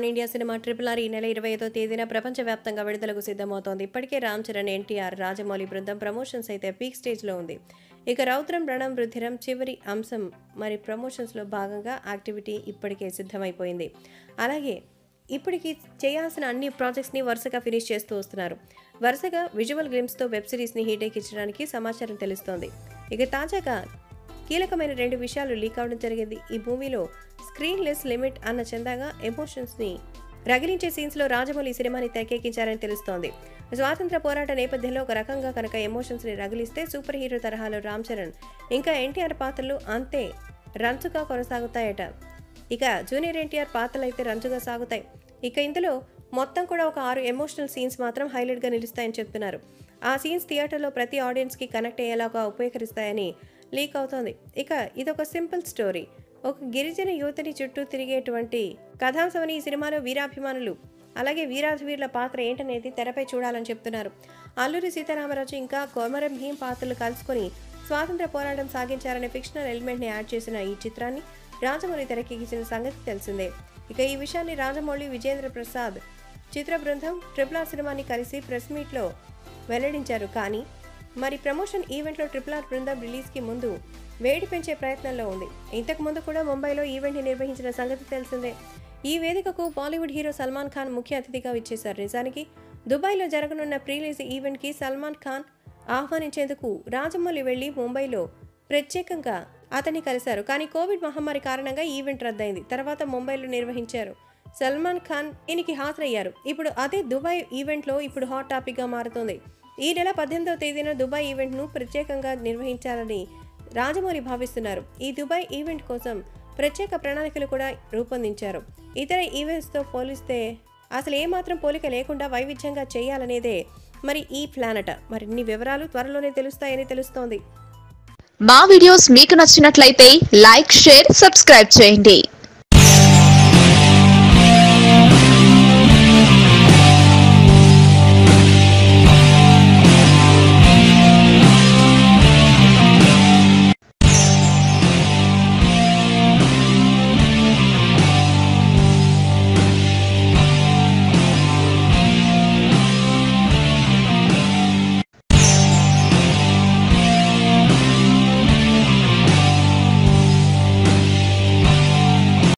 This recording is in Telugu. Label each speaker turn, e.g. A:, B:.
A: pan India cinema triple R ఈ నెల ఇరవై ఐదో తేదీన ప్రపంచవ్యాప్తంగా విడుదలకు సిద్ధమవుతోంది ఇప్పటికే రామ్ చరణ్ ఎన్టీఆర్ రాజమౌళి బృందం ప్రమోషన్స్ అయితే పీక్ స్టేజ్లో ఉంది ఇక రౌద్రం రణం రుధిరం చివరి అంశం మరి ప్రమోషన్స్లో భాగంగా యాక్టివిటీ ఇప్పటికే సిద్ధమైపోయింది అలాగే ఇప్పటికి చేయాల్సిన అన్ని ప్రాజెక్ట్స్ని వరుసగా ఫినిష్ చేస్తూ వస్తున్నారు వరుసగా విజువల్ గ్లిమ్స్తో వెబ్ సిరీస్ని హీట్ ఎక్కించడానికి సమాచారం తెలుస్తోంది ఇక తాజాగా కీలకమైన రెండు విషయాలు లీక్ అవడం జరిగింది ఈ మూవీలో స్క్రీన్ లెస్ లిమిట్ అన్న చందాగా ఎమోషన్స్ని రగిలించే సీన్స్లో రాజమౌళి ఈ సినిమాని తెరకెక్కించారని తెలుస్తోంది స్వాతంత్ర పోరాట నేపథ్యంలో ఒక రకంగా కనుక ఎమోషన్స్ని రగిలిస్తే సూపర్ హీరో తరహాలో రామ్ చరణ్ ఇంకా ఎన్టీఆర్ పాత్రలు అంతే రంచుగా కొనసాగుతాయట ఇక జూనియర్ ఎన్టీఆర్ పాత్రలు అయితే రంచుగా సాగుతాయి ఇక ఇందులో మొత్తం కూడా ఒక ఆరు ఎమోషనల్ సీన్స్ మాత్రం హైలైట్గా నిలుస్తాయని చెప్తున్నారు ఆ సీన్స్ థియేటర్లో ప్రతి ఆడియన్స్కి కనెక్ట్ అయ్యేలాగా ఉపయోగిస్తాయని లీక్ అవుతోంది ఇక ఇదొక సింపుల్ స్టోరీ ఒక గిరిజన యువతిని చుట్టూ తిరిగేటువంటి కథాంశమని ఈ సినిమాలో వీరాభిమానులు అలాగే వీరాధివీరుల పాత్ర ఏంటనేది తెరపై చూడాలని చెప్తున్నారు అల్లూరి సీతారామరాజు ఇంకా కొమరం భీం పాత్రలు కలుసుకొని స్వాతంత్ర పోరాటం సాగించారనే ఫిక్షనల్ ఎలిమెంట్ని యాడ్ చేసిన ఈ చిత్రాన్ని రాజమౌళి తెరకెక్కించిన సంగతి తెలిసిందే ఇక ఈ విషయాన్ని రాజమౌళి విజేంద్ర ప్రసాద్ చిత్ర బృందం ట్రిపుల్ ఆర్ సినిమాని కలిసి ప్రెస్ మీట్లో వెల్లడించారు కానీ మరి ప్రమోషన్ ఈవెంట్లో ట్రిపుల్ ఆర్ బృందం రిలీజ్కి ముందు వేడి పెంచే ప్రయత్నంలో ఉంది ఇంతకు ముందు కూడా ముంబైలో ఈవెంట్ని నిర్వహించిన సంగతి తెలిసిందే ఈ వేదికకు బాలీవుడ్ హీరో సల్మాన్ ఖాన్ ముఖ్య అతిథిగా ఇచ్చేశారు నిజానికి దుబాయ్లో జరగనున్న ప్రీలీజ్ ఈవెంట్కి సల్మాన్ ఖాన్ ఆహ్వానించేందుకు రాజమౌళి వెళ్లి ముంబైలో ప్రత్యేకంగా అతన్ని కలిశారు కానీ కోవిడ్ మహమ్మారి కారణంగా ఈవెంట్ రద్దయింది తర్వాత ముంబైలో నిర్వహించారు సల్మాన్ ఖాన్ దీనికి హాజరయ్యారు ఇప్పుడు అదే దుబాయ్ ఈవెంట్లో ఇప్పుడు హాట్ టాపిక్గా మారుతోంది ఈ నెల పద్దెనిమిదవ తేదీన దుబాయ్ ఈవెంట్ను ప్రత్యేకంగా నిర్వహించాలని రాజమౌళి భావిస్తున్నారు ఈ దుబాయ్ ఈవెంట్ కోసం ప్రత్యేక ప్రణాళికలు కూడా రూపొందించారు ఇతర ఈవెంట్స్తో పోలిస్తే అసలు ఏమాత్రం పోలిక లేకుండా వైవిధ్యంగా చేయాలనేదే మరి ఈ ప్లాన్ అట మరిన్ని వివరాలు త్వరలోనే తెలుస్తాయని తెలుస్తోంది
B: మా వీడియోస్ మీకు నచ్చినట్లయితే లైక్ షేర్ సబ్స్క్రైబ్ చేయండి